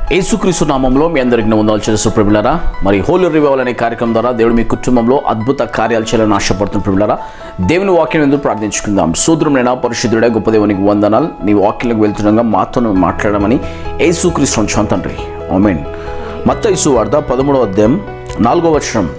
యేసుక్రీస్తు నామంలో మీ అందరికి వందాల్సిన సుప్రభులరా మరి హోలీ రివైవల్ అనే కార్యక్రమం ద్వారా దేవుడు మీ కుటుంబంలో అద్భుత కార్యాలు చేయాలని ఆశపడుతున్న ప్రభులరా దేవుని వాక్యం ఎందుకు ప్రార్థించుకుందాం సూద్రమైన పరిశుద్ధుడే గొప్ప దేవునికి వందనాలు నీ వాక్యంలోకి వెళ్తుండగా మాతో నువ్వు మాట్లాడమని యేసుక్రీస్తు వచ్చాను తండ్రి ఆమెన్ మత్త ఇసు వార్త పదమూడవ అధ్యాయం నాలుగో వచనం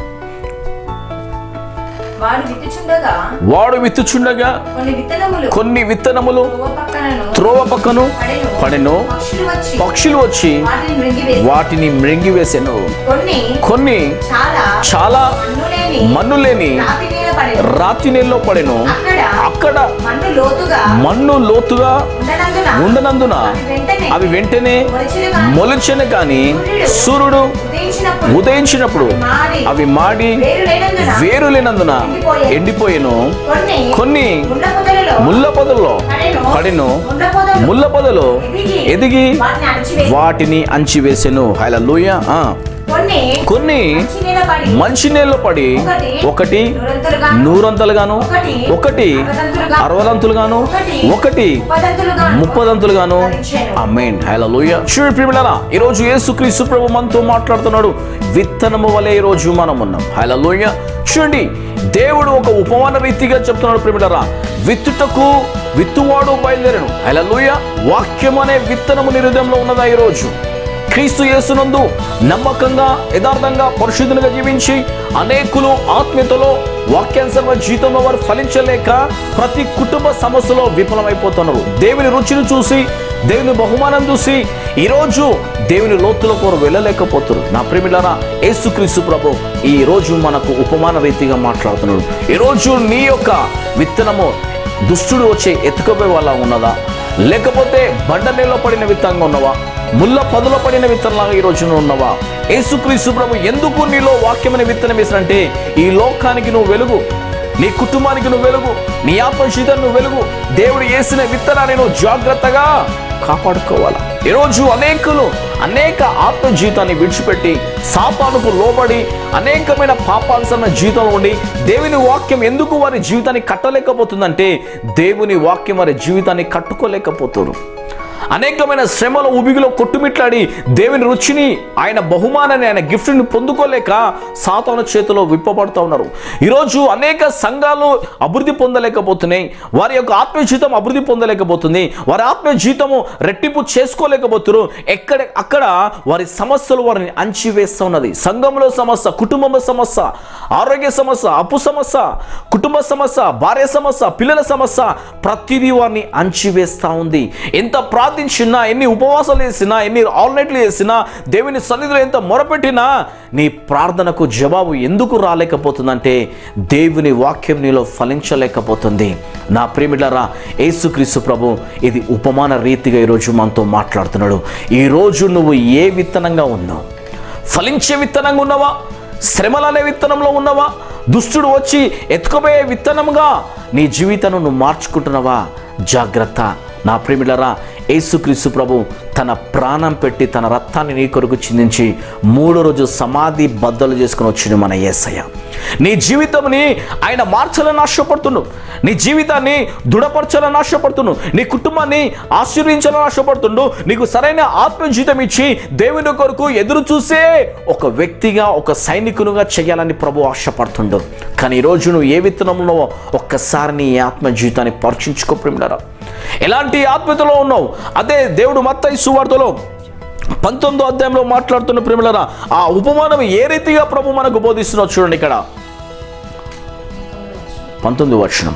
వాడు విత్తుచుండగా వాడు విత్తుచుండగా కొన్ని విత్తనములు కొన్ని విత్తనములు త్రోవ పక్కనను త్రోవ పక్కను పడెను. పడెను పక్షులు వచ్చి పక్షులు వచ్చి వాటిని మృంగివేసి వాటిని మృంగివేసెను కొన్ని కొన్ని చాలా చాలా మన్ను లేని మన్ను లేని రాతి నేల పడెను రాతి నీళ్ళలో పడెను అక్కడ అక్కడ మన్ను లోతుగా మన్ను లోతుగా ఉండనందున ఉండనందున అవి వెంటనే అవి వెంటనే మొలచిన గాని మొలిచెను కానీ సూర్యుడు ఉదయించినప్పుడు ఉదయించినప్పుడు మాడి అవి మాడి వేరు లేనందున వేరు లేనందున ఎండిపోయేను కొన్ని కొన్ని ముళ్ళ పొదలలో ముళ్ళ పొదల్లో పడెను పడెను ముళ్ళ పొదలు ముళ్ళ పొదలో ఎదిగి ఎదిగి వాటిని అణచివేసి వాటిని అంచివేసెను హల్లెలూయా ఆ కొన్ని కొన్ని మంచి నీళ్ళ పడి మంచి నీళ్ళలో పడి ఒకటి నూరంతలుగా నూరంతలుగాను ఒకటి ఒకటి అరవదంతులుగా అరవదంతులుగాను ఒకటి ఒకటి ముప్పదంతులుగా ముప్పదంతులుగాను ఫలించెను. అమేన్ హల్లెలూయా చూడు ప్రియులారా ఈ రోజు యేసుక్రీస్తు ప్రభు మనతో మాట్లాడుతున్నాడు విత్తనము వలె ఈ రోజు మనం ఉన్నాం హల్లెలూయా చూడండి దేవుడు ఒక ఉపమాన రీతిగా చెప్తున్నాడు ప్రియులారా విత్తుటకు విత్తువాడు బయలుదేరను హల్లెలూయా వాక్యం అనే విత్తనము నీ హృదయంలో ఉన్నదా ఈ రోజు క్రీస్తు యేసునందు నమ్మకంగా యథార్థంగా పరిశుద్ధునిగా జీవించి అనేకులు ఆత్మీయతలో వాక్యానుసరణ జీవితంలో వారు ఫలించలేక ప్రతి కుటుంబ సమస్యలో విఫలమైపోతున్నారు దేవుని రుచిని చూసి దేవుని బహుమానం చూసి ఈరోజు దేవుని లోతుల కోరు వెళ్ళలేకపోతున్నారు నా ప్రేమిలారా యేసుక్రీస్తు ప్రభు ఈ రోజు మనకు ఉపమాన రీతిగా మాట్లాడుతున్నాడు ఈరోజు నీ యొక్క విత్తనము దుష్టుడు వచ్చే ఎత్తుకోపోయే వాళ్ళ ఉన్నదా లేకపోతే బండ నీళ్ళలో పడిన విత్తంగా ఉన్నవా ముళ్ళ పదులో పడిన విత్తనంలాగా ఈ రోజున ఉన్నవా యేసుక్రీస్తు ప్రభు ఎందుకు నీలో వాక్యమైన విత్తనం వేసినంటే ఈ లోకానికి నువ్వు వెలుగు నీ కుటుంబానికి నువ్వు వెలుగు నీ ఆత్మశీతం నువ్వు వెలుగు దేవుడు వేసిన విత్తనాన్ని నువ్వు జాగ్రత్తగా కాపాడుకోవాలా ఈరోజు అనేకులు అనేక ఆత్మ జీవితాన్ని విడిచిపెట్టి సాపానుకు లోబడి అనేకమైన పాపాల్సిన జీవితంలో ఉండి దేవుని వాక్యం ఎందుకు వారి జీవితాన్ని కట్టలేకపోతుందంటే దేవుని వాక్యం వారి జీవితాన్ని కట్టుకోలేకపోతున్నారు అనేకమైన శ్రమల ఉబిగిలో కొట్టుమిట్లాడి దేవుని రుచిని ఆయన బహుమానాన్ని ఆయన గిఫ్ట్ని పొందుకోలేక సాతాను చేతిలో విప్పబడుతూ ఉన్నారు ఈరోజు అనేక సంఘాలు అభివృద్ధి పొందలేకపోతున్నాయి వారి యొక్క ఆత్మీయ జీవితం అభివృద్ధి పొందలేకపోతుంది వారి ఆత్మీయ జీవితము రెట్టింపు చేసుకోలేకపోతున్నారు ఎక్కడ అక్కడ వారి సమస్యలు వారిని అంచివేస్తూ ఉన్నది సంఘంలో సమస్య కుటుంబంలో సమస్య ఆరోగ్య సమస్య అప్పు సమస్య కుటుంబ సమస్య భార్య సమస్య పిల్లల సమస్య ప్రతిదీ వారిని అంచివేస్తూ ఉంది ఎంత ప్రార్థించినా ఎన్ని ఉపవాసాలు చేసినా ఎన్ని ఆల్నైట్లు చేసినా దేవుని సన్నిధిలో ఎంత మొరపెట్టినా నీ ప్రార్థనకు జవాబు ఎందుకు రాలేకపోతుందంటే దేవుని వాక్యం నీలో ఫలించలేకపోతుంది నా ప్రేమిలరా యేసుక్రీస్తు ప్రభు ఇది ఉపమాన రీతిగా ఈరోజు మనతో మాట్లాడుతున్నాడు ఈరోజు నువ్వు ఏ విత్తనంగా ఉన్నావు ఫలించే విత్తనంగా ఉన్నావా శ్రమలనే విత్తనంలో ఉన్నావా దుష్టుడు వచ్చి ఎత్తుకుపోయే విత్తనంగా నీ జీవితాన్ని నువ్వు మార్చుకుంటున్నావా జాగ్రత్త నా ప్రేమిలరా యేసుక్రీస్తు ప్రభు తన ప్రాణం పెట్టి తన రక్తాన్ని నీ కొరకు చిందించి మూడో రోజు సమాధి బద్దలు చేసుకుని వచ్చిండు మన యేసయ్య నీ జీవితంని ఆయన మార్చాలని ఆశపడుతున్నావు నీ జీవితాన్ని దృఢపరచాలని ఆశపడుతున్నావు నీ కుటుంబాన్ని ఆశీర్వించాలని ఆశపడుతుండు నీకు సరైన ఆత్మ జీవితం ఇచ్చి దేవుని కొరకు ఎదురు చూసే ఒక వ్యక్తిగా ఒక సైనికునిగా చేయాలని ప్రభు ఆశపడుతుండు కానీ ఈరోజు నువ్వు ఏ విత్తనంలో ఒక్కసారి నీ ఆత్మ జీవితాన్ని పరీక్షించుకో ప్రేమిడారా ఎలాంటి ఆత్మీయతలో ఉన్నావు అదే దేవుడు మత్తయి సువార్తలో పంతొమ్మిదో అధ్యాయంలో మాట్లాడుతున్న ప్రేమిలరా ఆ ఉపమానం ఏ రీతిగా ప్రభు మనకు బోధిస్తున్నావు చూడండి ఇక్కడ పంతొమ్మిది వర్షం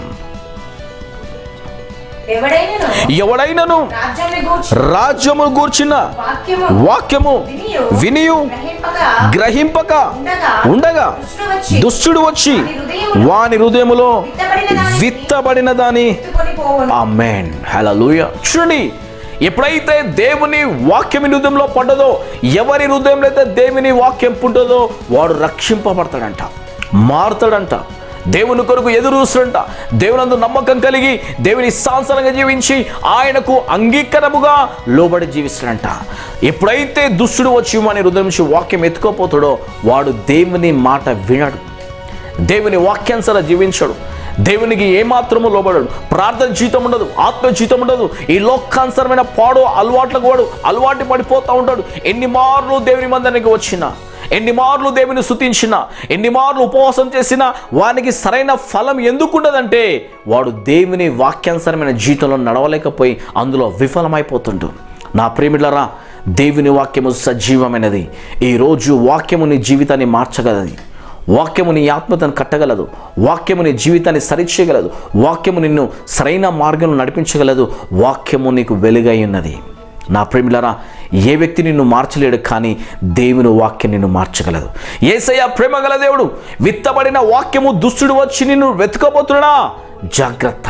ఎవడైనను ఎవడైనను రాజ్యాన్ని గూర్చి రాజ్యము గూర్చిన వాక్యము వాక్యము వినియు వినియు గ్రహింపగా గ్రహింపక ఉండగా ఉండగా దుష్టుడు వచ్చి దుష్టుడు వచ్చి వాని హృదయములో వాని హృదయములో విత్తబడిన దానిని విత్తబడిన దాని ఎత్తుకొని పోవును ఆమెన్ హల్లెలూయా చూడండి ఎప్పుడైతే దేవుని వాక్యం ఈ హృదయంలో పడ్డదో ఎవరి హృదయంలో అయితే దేవుని వాక్యం పుట్టదో వాడు రక్షింపబడతాడంట మారుతాడంట దేవుని కొరకు ఎదురు చూస్తాడంట దేవునందు నమ్మకం కలిగి దేవుని సాంసనంగా జీవించి ఆయనకు అంగీకారముగా లోబడి జీవిస్తాడంట ఎప్పుడైతే దుష్టుడు వచ్చి మన హృదయం నుంచి వాక్యం ఎత్తుకోపోతాడో వాడు దేవుని మాట వినడు దేవుని వాక్యానుసార జీవించడు దేవునికి ఏమాత్రము లోబడడు ప్రార్థన జీతం ఉండదు ఆత్మ జీతం ఉండదు ఈ లోకానుసరమైన పాడు అలవాట్లకు వాడు అలవాటు పడిపోతూ ఉంటాడు ఎన్ని మార్లు దేవుని మందరికి వచ్చినా ఎన్ని మార్లు దేవుని స్తుతించినా ఎన్ని మార్లు ఉపవాసం చేసినా వానికి సరైన ఫలం ఎందుకు ఉండదంటే వాడు దేవుని వాక్యానుసరమైన జీవితంలో నడవలేకపోయి అందులో విఫలమైపోతుండు నా ప్రేమిలరా దేవుని వాక్యము సజీవమైనది ఈరోజు వాక్యము నీ జీవితాన్ని మార్చగలది వాక్యము నీ ఆత్మతను కట్టగలదు వాక్యము నీ జీవితాన్ని సరిచేయగలదు వాక్యము నిన్ను సరైన మార్గంలో నడిపించగలదు వాక్యము నీకు వెలుగై ఉన్నది నా ప్రేమిలరా ఏ వ్యక్తి నిన్ను మార్చలేడు కానీ దేవుని వాక్యం నిన్ను మార్చగలదు ఏసయ్య ప్రేమ గల దేవుడు విత్తబడిన వాక్యము దుష్టుడు వచ్చి నిన్ను వెతుకబోతున్నా జాగ్రత్త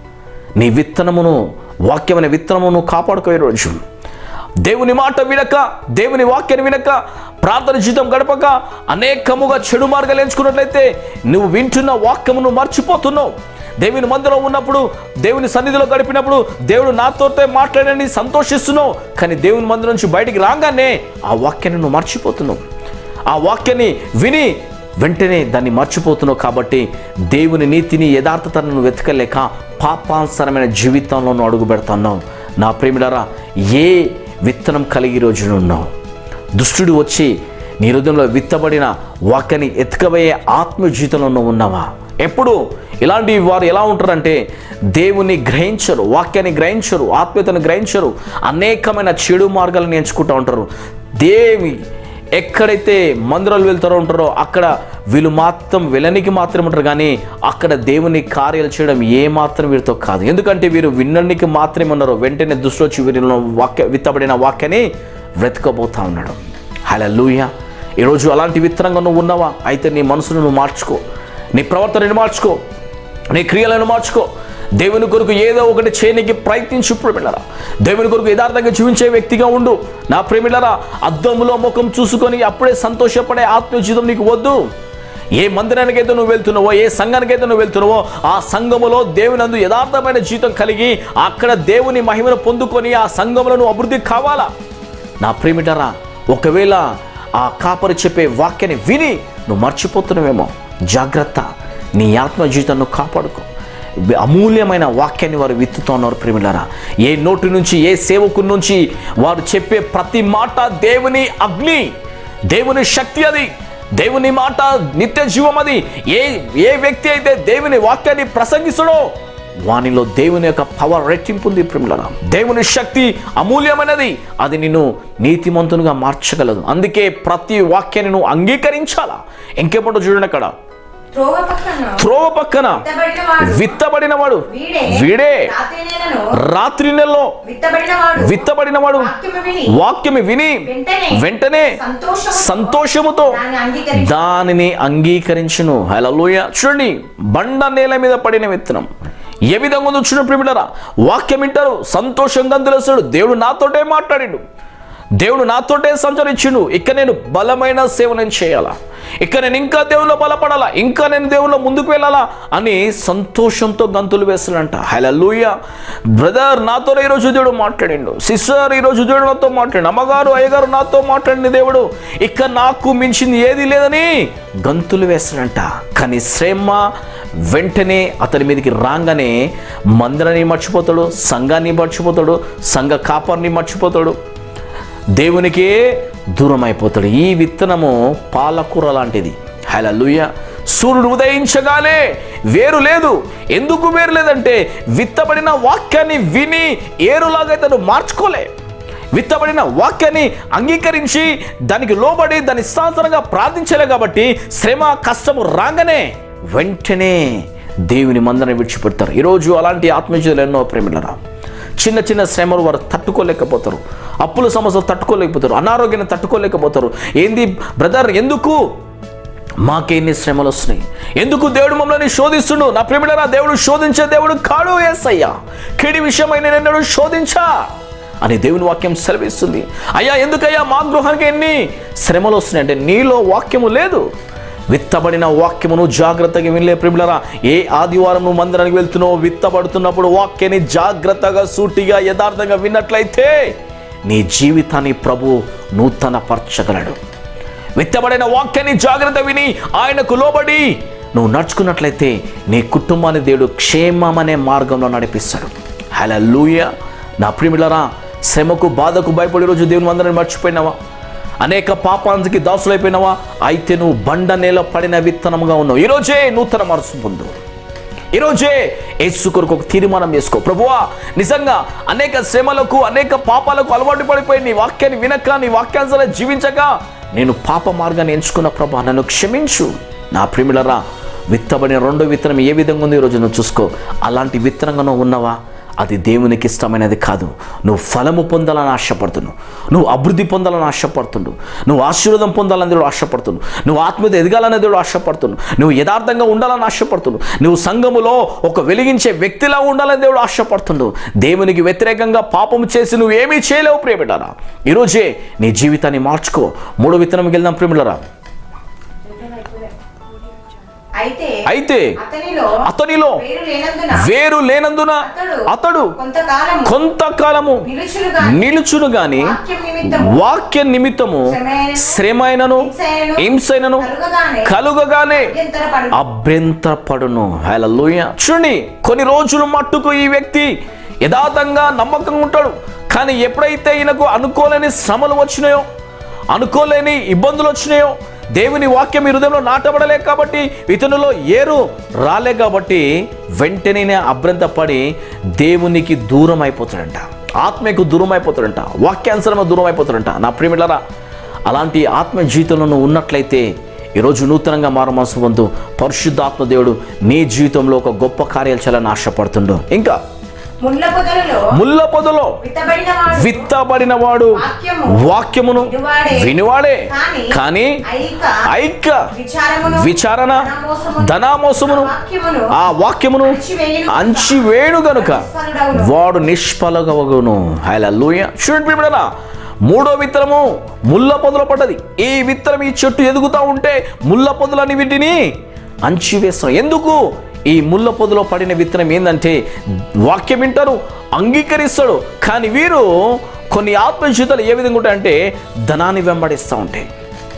నీ విత్తనమును వాక్యమైన విత్తనమును కాపాడుకోయే రోజు దేవుని మాట వినక దేవుని వాక్యాన్ని వినక ప్రార్థన జీవితం గడపక అనేకముగా చెడు మార్గాలు ఎంచుకున్నట్లయితే నువ్వు వింటున్న వాక్యమును మర్చిపోతున్నావు దేవుని మందిలో ఉన్నప్పుడు దేవుని సన్నిధిలో గడిపినప్పుడు దేవుడు నాతోటే మాట్లాడని సంతోషిస్తున్నావు కానీ దేవుని మందిరం నుంచి బయటికి రాగానే ఆ వాక్యాన్ని నువ్వు మర్చిపోతున్నావు ఆ వాక్యాన్ని విని వెంటనే దాన్ని మర్చిపోతున్నావు కాబట్టి దేవుని నీతిని యథార్థతను నువ్వు వెతకలేక పాపానుసరమైన జీవితంలో నువ్వు అడుగు పెడుతున్నావు నా ప్రేమిడారా ఏ విత్తనం కలిగి రోజున ఉన్నావు దుష్టుడు వచ్చి నీ హృదయంలో విత్తబడిన వాక్యాన్ని ఎత్తుకబోయే ఆత్మ జీవితంలో నువ్వు ఉన్నావా ఎప్పుడు ఇలాంటి వారు ఎలా ఉంటారంటే దేవుని గ్రహించరు వాక్యాన్ని గ్రహించరు ఆత్మీయతను గ్రహించరు అనేకమైన చెడు మార్గాలను ఎంచుకుంటూ ఉంటారు దేవి ఎక్కడైతే మందిరాలు వెళ్తారో ఉంటారో అక్కడ వీళ్ళు మాత్రం వెళ్ళనికి మాత్రం ఉంటారు కానీ అక్కడ దేవుని కార్యాలు చేయడం ఏ మాత్రం వీరితో కాదు ఎందుకంటే వీరు వినడానికి మాత్రమే ఉన్నారు వెంటనే దుష్టు వచ్చి వీరిలో వాక్య విత్తబడిన వాక్యాన్ని వెతకబోతా ఉన్నాడు హలో లూయ ఈరోజు అలాంటి విత్తనంగా నువ్వు ఉన్నావా అయితే నీ మనసును నువ్వు మార్చుకో నీ ప్రవర్తనని మార్చుకో నీ క్రియలను మార్చుకో దేవుని కొరకు ఏదో ఒకటి చేయనికి ప్రయత్నించు ప్రేమిళ్ళరా దేవుని కొరకు యథార్థంగా జీవించే వ్యక్తిగా ఉండు నా ప్రేమిళ్ళరా అద్దంలో ముఖం చూసుకొని అప్పుడే సంతోషపడే ఆత్మీయ జీవితం నీకు వద్దు ఏ మందిరానికైతే నువ్వు వెళ్తున్నావో ఏ సంఘానికైతే నువ్వు వెళ్తున్నావో ఆ సంఘములో దేవునందు యథార్థమైన జీవితం కలిగి అక్కడ దేవుని మహిమను పొందుకొని ఆ సంఘములో నువ్వు అభివృద్ధి కావాలా నా ప్రేమిటరా ఒకవేళ ఆ కాపరి చెప్పే వాక్యాన్ని విని నువ్వు మర్చిపోతున్నావేమో జాగ్రత్త నీ ఆత్మ జీవితాన్ని కాపాడుకో అమూల్యమైన వాక్యాన్ని వారు విత్తుతున్నారు ప్రేమిలారా ఏ నోటి నుంచి ఏ సేవకుడి నుంచి వారు చెప్పే ప్రతి మాట దేవుని అగ్ని దేవుని శక్తి అది దేవుని మాట నిత్య జీవం అది ఏ ఏ వ్యక్తి అయితే దేవుని వాక్యాన్ని ప్రసంగిస్తాడో వానిలో దేవుని యొక్క పవర్ రెట్టింపు ఉంది ప్రిమిలరా దేవుని శక్తి అమూల్యమైనది అది నిన్ను నీతిమంతునిగా మార్చగలదు అందుకే ప్రతి వాక్యాన్ని నువ్వు అంగీకరించాలా ఇంకేమంటో చూడండి అక్కడ త్రోవ పక్కన త్రోవ పక్కన విత్తబడినవాడు విత్తబడినవాడు వీడే వీడే రాత్రి నేలను రాత్రి నెలలో విత్తబడినవాడు విత్తబడినవాడు వాక్యము విని వాక్యము విని వెంటనే వెంటనే సంతోషముతో సంతోషముతో దాన్ని అంగీకరించి దానిని అంగీకరించును హలోయ చూడండి బండ నేల మీద పడిన విత్తనం ఏ విధంగా ఉందో చూడండి ప్రిమిడరా వాక్యం వింటారు సంతోషంగా అందులేస్తాడు దేవుడు నాతోటే మాట్లాడిండు దేవుడు నాతోటే సంచరించిండు ఇక నేను బలమైన సేవ నేను చేయాలా ఇక నేను ఇంకా దేవుల్లో బలపడాలా ఇంకా నేను దేవుల్లో ముందుకు వెళ్ళాలా అని సంతోషంతో గంతులు వేస్తాడంట హలూయ బ్రదర్ నాతో ఈరోజు దేవుడు మాట్లాడిండు సిస్టర్ ఈరోజు దేవుడు నాతో మాట్లాడు అమ్మగారు అయ్యగారు నాతో మాట్లాడింది దేవుడు ఇక నాకు మించింది ఏది లేదని గంతులు వేస్తాడంట కానీ శ్రమ వెంటనే అతని మీదకి రాగానే మందిరాన్ని మర్చిపోతాడు సంఘాన్ని మర్చిపోతాడు సంఘ కాపర్ని మర్చిపోతాడు దేవునికే దూరం అయిపోతాడు ఈ విత్తనము పాలకూర లాంటిది హలలుయ సూర్యుడు ఉదయించగానే వేరు లేదు ఎందుకు వేరు లేదంటే విత్తబడిన వాక్యాన్ని విని ఏరులాగా తను మార్చుకోలే విత్తబడిన వాక్యాన్ని అంగీకరించి దానికి లోబడి దాని ఇష్టానుసారంగా ప్రార్థించలే కాబట్టి శ్రమ కష్టము రాగానే వెంటనే దేవుని మందన విడిచిపెడతారు ఈరోజు అలాంటి ఆత్మజీవులు ఎన్నో ప్రేమిలరా చిన్న చిన్న శ్రమలు వారు తట్టుకోలేకపోతారు అప్పుల సమస్యలు తట్టుకోలేకపోతారు అనారోగ్యాన్ని తట్టుకోలేకపోతారు ఏంది బ్రదర్ ఎందుకు మాకెన్ని శ్రమలు వస్తున్నాయి ఎందుకు దేవుడు మమ్మల్ని శోధిస్తుండు నా ప్రేమిడరా దేవుడు శోధించే దేవుడు కాడు ఏసయ్యా కిడి విషయమైన ఎన్నడూ శోధించా అని దేవుని వాక్యం సెలవిస్తుంది అయ్యా ఎందుకయ్యా మా గృహానికి ఎన్ని శ్రమలు వస్తున్నాయి అంటే నీలో వాక్యము లేదు విత్తబడిన వాక్యమును జాగ్రత్తగా వినలే ప్రిమిలరా ఏ ఆదివారం నువ్వు మందిరానికి వెళ్తున్నావు విత్తబడుతున్నప్పుడు వాక్యాన్ని జాగ్రత్తగా సూటిగా యథార్థంగా విన్నట్లయితే నీ జీవితాన్ని ప్రభు నూతన పరచగలడు విత్తబడిన వాక్యాన్ని జాగ్రత్త విని ఆయనకు లోబడి నువ్వు నడుచుకున్నట్లయితే నీ కుటుంబాన్ని దేవుడు క్షేమం అనే మార్గంలో నడిపిస్తాడు హలూయ నా ప్రిమిలరా శ్రమకు బాధకు భయపడే రోజు దేవుని అందరిని మర్చిపోయినావా అనేక పాపానికి దాసులైపోయినావా అయితే నువ్వు బండ నేల పడిన విత్తనముగా ఉన్నావు ఈరోజే నూతన మనసు పొందు ఈరోజే యేసు కొరకు ఒక తీర్మానం చేసుకో ప్రభువా నిజంగా అనేక శ్రమలకు అనేక పాపాలకు అలవాటు పడిపోయి నీ వాక్యాన్ని వినక నీ వాక్యానుసారం జీవించక నేను పాప మార్గాన్ని ఎంచుకున్న ప్రభా నన్ను క్షమించు నా ప్రిమిలరా విత్తబడిన రెండో విత్తనం ఏ విధంగా ఉంది ఈరోజు నువ్వు చూసుకో అలాంటి విత్తనంగా నువ్వు ఉన్నావా అది దేవునికి ఇష్టమైనది కాదు నువ్వు ఫలము పొందాలని ఆశపడుతున్నావు నువ్వు అభివృద్ధి పొందాలని ఆశపడుతుండు నువ్వు ఆశీర్వాదం పొందాలని దేవుడు ఆశపడుతున్నావు నువ్వు ఆత్మీయత ఎదగాలని దేవుడు ఆశపడుతున్నావు నువ్వు యథార్థంగా ఉండాలని ఆశపడుతున్నావు నువ్వు సంఘములో ఒక వెలిగించే వ్యక్తిలా ఉండాలని దేవుడు ఆశపడుతుండు దేవునికి వ్యతిరేకంగా పాపం చేసి నువ్వు ఏమీ చేయలేవు ప్రియమిటారా ఈరోజే నీ జీవితాన్ని మార్చుకో మూడో విత్తనంకి వెళ్దాం ప్రియమిలరా అయితే అయితే అతనిలో అతనిలో వేరు లేనందున వేరు లేనందున అతడు కొంతకాలం కొంతకాలము నిలుచులుగా నిలుచును గాని వాక్యం నిమిత్తం వాక్య నిమిత్తము శ్రమైనను హింసైనను కలుగగానే కలుగగానే అభ్యంతరపడు అభ్యంతరపడును హల్లెలూయ చూడండి కొన్ని రోజులు మట్టుకు ఈ వ్యక్తి యథార్థంగా నమ్మకంగా ఉంటాడు కానీ ఎప్పుడైతే ఈయనకు అనుకోలేని శ్రమలు వచ్చినాయో అనుకోలేని ఇబ్బందులు వచ్చినాయో దేవుని వాక్యం ఈ హృదయంలో నాటబడలే కాబట్టి ఇతనిలో ఏరు రాలే కాబట్టి వెంటనే అభ్యంతపడి దేవునికి దూరం అయిపోతాడంట ఆత్మకు దూరం అయిపోతాడంట వాక్యానుసరమ దూరం అయిపోతాడంట నా ప్రియమిళ్ళరా అలాంటి ఆత్మ జీవితంలో నువ్వు ఉన్నట్లయితే ఈరోజు నూతనంగా మారు మనసు పొందు పరిశుద్ధాత్మ దేవుడు నీ జీవితంలో ఒక గొప్ప కార్యాలు చేయాలని ఆశపడుతుండు ఇంకా ముళ్ళ పొదలలో ముళ్ళ పొదలో విత్తబడిన వాడు విత్తబడిన వాడు వాక్యము వాక్యమును వినువాడే. వినివాడే కానీ కానీ ఐక ఐక్య విచారమును విచారణ ధనామోసమును, ధనామోసమును వాక్యమును ఆ వాక్యమును అణచివేయును అంచివేణు గనుక నిష్ఫలుడవును. వాడు నిష్ఫలగవగును హల్లెలూయ చూడండి ప్రియమైనరా, మూడో విత్తనము ముళ్ళ పొదలో పడ్డది ఈ విత్తనం ఈ చెట్టు ఎదుగుతూ ఉంటే ముళ్ళ పొదలని వీటిని అంచివేస్తాం ఎందుకు ఈ ముళ్ళ పొదలో పడిన విత్తనం ఏంటంటే వాక్యం వింటారు అంగీకరిస్తాడు కానీ వీరు కొన్ని ఆత్మ జీవితాలు ఏ విధంగా ఉంటాయంటే ధనాన్ని వెంబడిస్తూ ఉంటాయి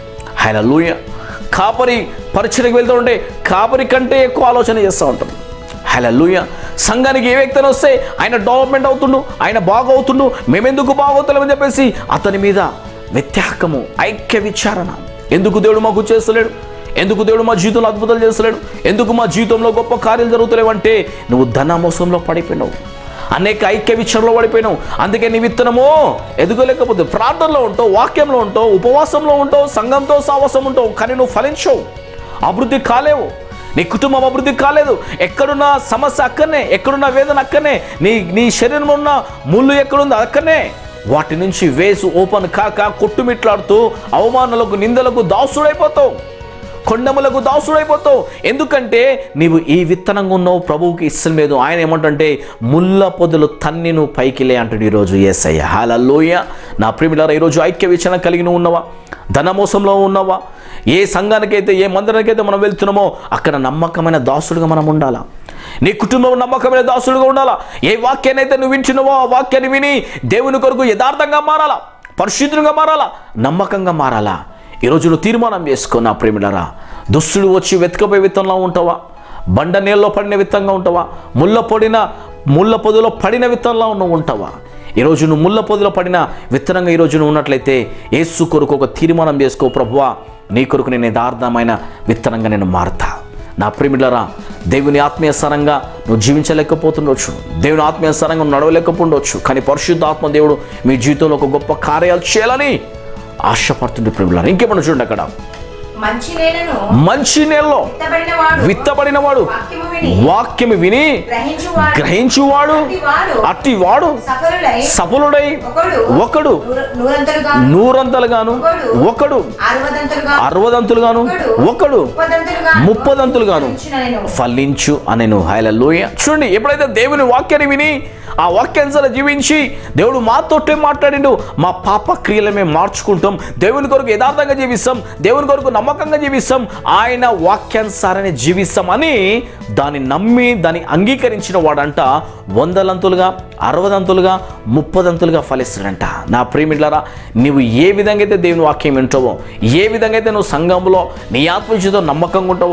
ఆయన లూయ కాపరి పరిచయకు వెళ్తూ ఉంటే కాపరి కంటే ఎక్కువ ఆలోచన చేస్తూ ఉంటాం ఆయన లూయ సంఘానికి ఏ వ్యక్తి అని వస్తే ఆయన డెవలప్మెంట్ అవుతుండు ఆయన బాగవుతుండు మేమెందుకు బాగవుతున్నామని చెప్పేసి అతని మీద వ్యత్యాకము ఐక్య విచారణ ఎందుకు దేవుడు మాకు చేస్తలేడు ఎందుకు దేవుడు మా జీవితంలో అద్భుతాలు చేస్తలేడు ఎందుకు మా జీవితంలో గొప్ప కార్యాలు జరుగుతలేవు అంటే నువ్వు ధన మోసంలో పడిపోయినావు అనేక ఐక్య విచారణలో పడిపోయినావు అందుకే నీ విత్తనము ఎదుగలేకపోతే ప్రార్థనలో ఉంటావు వాక్యంలో ఉంటావు ఉపవాసంలో ఉంటావు సంఘంతో సావాసం ఉంటావు కానీ నువ్వు ఫలించవు అభివృద్ధి కాలేవు నీ కుటుంబం అభివృద్ధి కాలేదు ఎక్కడున్న సమస్య అక్కడనే ఎక్కడున్న వేదన అక్కడనే నీ నీ శరీరంలో ఉన్న ముళ్ళు ఎక్కడుందో అక్కడనే వాటి నుంచి వేసు ఓపెన్ కాక కొట్టుమిట్లాడుతూ అవమానాలకు నిందలకు దాసుడైపోతావు కొండములకు దాసుడైపోతావు ఎందుకంటే నీవు ఈ విత్తనంగా ఉన్నావు ప్రభువుకి ఇష్టం లేదు ఆయన ఏమంటుంటే ముళ్ళ పొదలు తన్ని నువ్వు పైకి లే అంటాడు ఈరోజు ఏసయ్య హాలలోయ నా ప్రేమిలారా ఈరోజు ఐక్య విచరణ కలిగి నువ్వు ఉన్నావా ధనమోసంలో ఉన్నావా ఏ సంఘానికైతే ఏ మందిరానికైతే మనం వెళ్తున్నామో అక్కడ నమ్మకమైన దాసుడుగా మనం ఉండాలా నీ కుటుంబం నమ్మకమైన దాసుడుగా ఉండాలా ఏ వాక్యాన్ని అయితే నువ్వు వింటున్నావో ఆ వాక్యాన్ని విని దేవుని కొరకు యథార్థంగా మారాలా పరిశుద్ధంగా మారాలా నమ్మకంగా మారాలా ఈరోజు నువ్వు తీర్మానం చేసుకో నా ప్రేమిలరా దుస్తుడు వచ్చి వెతకపోయే విత్తంలో ఉంటావా బండ నీళ్ళలో పడిన విత్తంగా ఉంటావా ముళ్ళ పొడిన ముళ్ళ పొదిలో పడిన విత్తంలో నువ్వు ఉంటావా ఈరోజు నువ్వు ముళ్ళ పొదిలో పడిన విత్తనంగా ఈరోజు నువ్వు ఉన్నట్లయితే ఏసు కొరకు ఒక తీర్మానం చేసుకో ప్రభువా నీ కొరకు నేను యథార్థమైన విత్తనంగా నేను మారుతా నా ప్రేమిలరా దేవుని ఆత్మీయసరంగా నువ్వు జీవించలేకపోతుండొచ్చు దేవుని ఆత్మీయసరంగా నువ్వు నడవలేకపోతుండొచ్చు కానీ పరిశుద్ధ ఆత్మ దేవుడు మీ జీవితంలో ఒక గొప్ప కార్యాలు చేయాలని ఆశపడుతుండే ప్రేమిలరా ఇంకేమన్నా చూడండి అక్కడ మంచి నేలను మంచి నెలలో విత్తబడిన వాడు విత్తబడిన వాడు వాక్యము విని వాక్యము విని గ్రహించువాడు గ్రహించువాడు అట్టివాడు అట్టి వాడు సఫలుడై సఫలుడై ఒకడు ఒకడు నూర- నూరంతలుగా నూరంతలుగాను ఒకడు అరవదంతలుగా అరవదంతులుగాను ఒకడు ముప్పదంతలుగా ముప్పదంతులుగాను ఉంచిన నేను ఫలించు అనెను హైలలోయ చూడండి ఎప్పుడైతే దేవుని వాక్యాన్ని విని ఆ వాక్యానుసారం జీవించి దేవుడు మాతోటే మాట్లాడిండు మా పాప క్రియలు మేము మార్చుకుంటాం దేవుని కొరకు యథార్థంగా జీవిస్తాం దేవుని కొరకు నమ్మకంగా జీవిస్తాం ఆయన వాక్యానుసారాన్ని జీవిస్తాం అని దాన్ని నమ్మి దాన్ని అంగీకరించిన వాడంట వందలంతులుగా అరవదంతులుగా ముప్పదంతులుగా ఫలిస్తాడంట నా ప్రేమిళ్ళరా నువ్వు ఏ విధంగా అయితే దేవుని వాక్యం వింటావో ఏ విధంగా అయితే నువ్వు సంఘంలో నీ ఆత్మజీవితం నమ్మకంగా ఉంటావో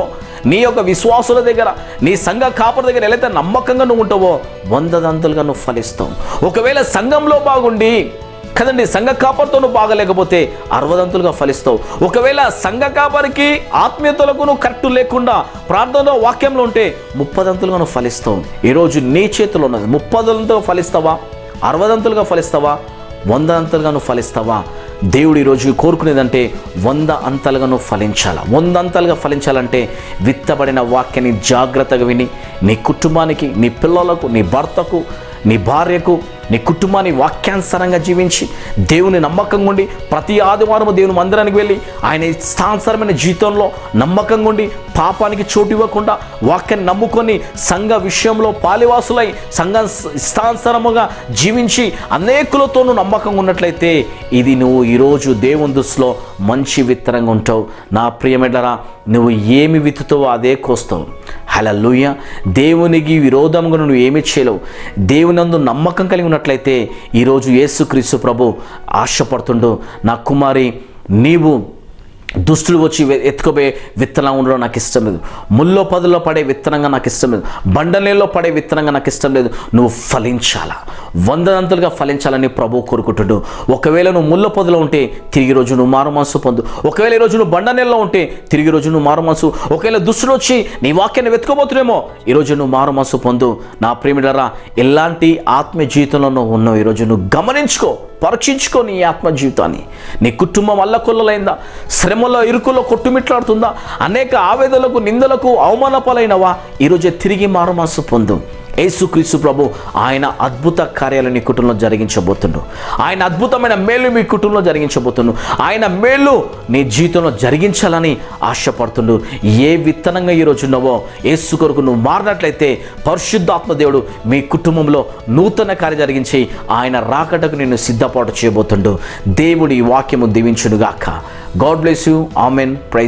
నీ యొక్క విశ్వాసుల దగ్గర నీ సంఘ కాపుల దగ్గర ఎలా నమ్మకంగా నువ్వు ఉంటావో వందదంతలుగా నువ్వు ఫలిస్తావు ఒకవేళ సంఘంలో బాగుండి కదండి సంఘ కాపరితో నువ్వు బాగలేకపోతే అరవదంతులుగా ఫలిస్తావు ఒకవేళ సంఘ కాపరికి ఆత్మీయతలకు నువ్వు కరెక్ట్ లేకుండా ప్రార్థనలో వాక్యంలో ఉంటే ముప్పదంతులుగా నువ్వు ఫలిస్తావు ఈరోజు నీ చేతిలో ఉన్నది ముప్పదంతులుగా ఫలిస్తావా అరవదంతులుగా ఫలిస్తావా వంద అంతలుగా నువ్వు ఫలిస్తావా దేవుడు ఈరోజు కోరుకునేదంటే వంద అంతలుగా నువ్వు ఫలించాలా వంద అంతలుగా ఫలించాలంటే విత్తబడిన వాక్యాన్ని జాగ్రత్తగా విని నీ కుటుంబానికి నీ పిల్లలకు నీ భర్తకు నీ భార్యకు నీ కుటుంబాన్ని వాక్యానుసారంగా జీవించి దేవుని నమ్మకంగా ఉండి ప్రతి ఆదివారం దేవుని మందిరానికి వెళ్ళి ఆయన ఇష్టానుసారమైన జీవితంలో నమ్మకంగా ఉండి పాపానికి చోటు ఇవ్వకుండా వాక్యాన్ని నమ్ముకొని సంఘ విషయంలో పాలివాసులై సంఘ ఇష్టానుసారముగా జీవించి అనేకులతో నువ్వు నమ్మకంగా ఉన్నట్లయితే ఇది నువ్వు ఈరోజు దేవుని దృష్టిలో మంచి విత్తనంగా ఉంటావు నా ప్రియమెడరా నువ్వు ఏమి విత్తుతావో అదే కోస్తావు హలలుయ దేవునికి విరోధంగా నువ్వు ఏమి చేయలేవు దేవునందు నమ్మకం కలిగి ఉన్నట్లయితే ఈరోజు యేసుక్రీస్తు ప్రభు ఆశపడుతుండు నా కుమారి నీవు దుస్తులు వచ్చి వె- ఎత్తుకుపోయే విత్తనం ఉండడం నాకు ఇష్టం లేదు ముల్లో పదుల్లో పడే విత్తనంగా నాకు ఇష్టం లేదు బండనేల్లో పడే విత్తనంగా నాకు ఇష్టం లేదు నువ్వు ఫలించాలా వందనంతలుగా ఫలించాలని ప్రభు కోరుకుంటుడు ఒకవేళ నువ్వు ముళ్ళ పొదలో ఉంటే తిరిగి రోజు నువ్వు మారు మనసు పొందు ఒకవేళ ఈ రోజు నువ్వు బండనేల్లో ఉంటే తిరిగి రోజు నువ్వు మారు మనసు ఒకవేళ దుస్తులు వచ్చి నీ వాక్యాన్ని వెతుకోబోతున్నామో ఈరోజు నువ్వు మారు మనసు పొందు నా ప్రేమిడరా ఎలాంటి ఆత్మీయ జీవితంలో నువ్వు ఉన్నావు ఈరోజు నువ్వు గమనించుకో పరీక్షించుకో నీ ఆత్మ జీవితాన్ని నీ కుటుంబం అల్లకొల్లలైందా శ్రమలో ఇరుకులో కొట్టుమిట్లాడుతుందా అనేక ఆవేదనలకు నిందలకు అవమానపాలైనవా ఈరోజే తిరిగి మారుమాసు పొందు యేసుక్రీస్తు ప్రభు ఆయన అద్భుత కార్యాలు నీ కుటుంబంలో జరిగించబోతుండు ఆయన అద్భుతమైన మేలు మీ కుటుంబంలో జరిగించబోతుండు ఆయన మేలు నీ జీవితంలో జరిగించాలని ఆశపడుతుండు ఏ విత్తనంగా ఈరోజు ఉన్నావో యేసు కొరకు నువ్వు మారినట్లయితే పరిశుద్ధాత్మ దేవుడు మీ కుటుంబంలో నూతన కార్యం జరిగించి ఆయన రాకటకు నిన్ను సిద్ధపాటు చేయబోతుండు దేవుడు ఈ వాక్యము దీవించునుగాక God bless you amen praise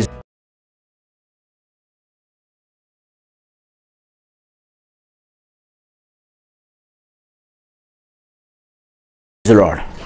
lord